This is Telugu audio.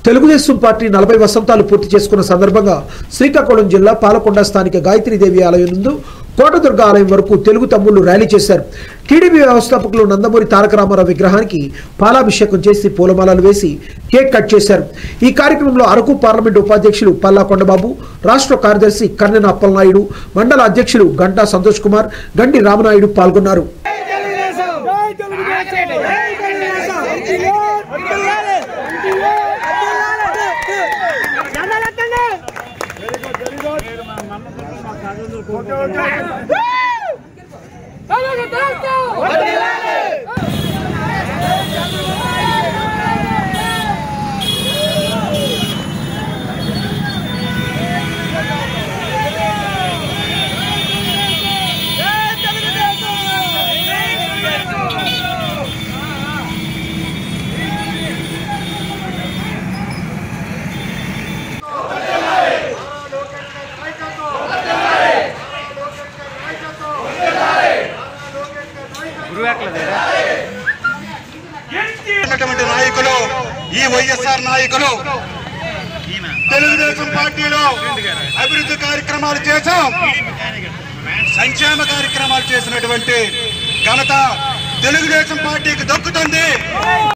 తెలుగుదేశం పార్టీ నలభై వసంతాలు పూర్తి చేసుకున్న సందర్భంగా శ్రీకాకుళం జిల్లా పాలకొండ స్థానిక గాయత్రీదేవి ఆలయం నందు కోటదుర్గ ఆలయం వరకు తెలుగు తమ్ముళ్లు ర్యాలీ చేశారు టీడీపీ వ్యవస్థాపకులు నందమూరి తారక రామారావు విగ్రహానికి పాలాభిషేకం చేసి పూలమాలలు వేసి కేక్ కట్ చేశారు ఈ కార్యక్రమంలో అరకు పార్లమెంటు ఉపాధ్యక్షులు పల్లా కొండబాబు రాష్ట్ర కార్యదర్శి కన్నెన అప్పలనాయుడు మండల అధ్యక్షులు గంటా సంతోష్ కుమార్ గండి రామనాయుడు పాల్గొన్నారు ఉన్నటువంటి నాయకులు ఈ వైఎస్ఆర్ నాయకులు తెలుగుదేశం పార్టీలో అభివృద్ధి కార్యక్రమాలు చేశాం సంక్షేమ కార్యక్రమాలు చేసినటువంటి ఘనత తెలుగుదేశం పార్టీకి దక్కుతుంది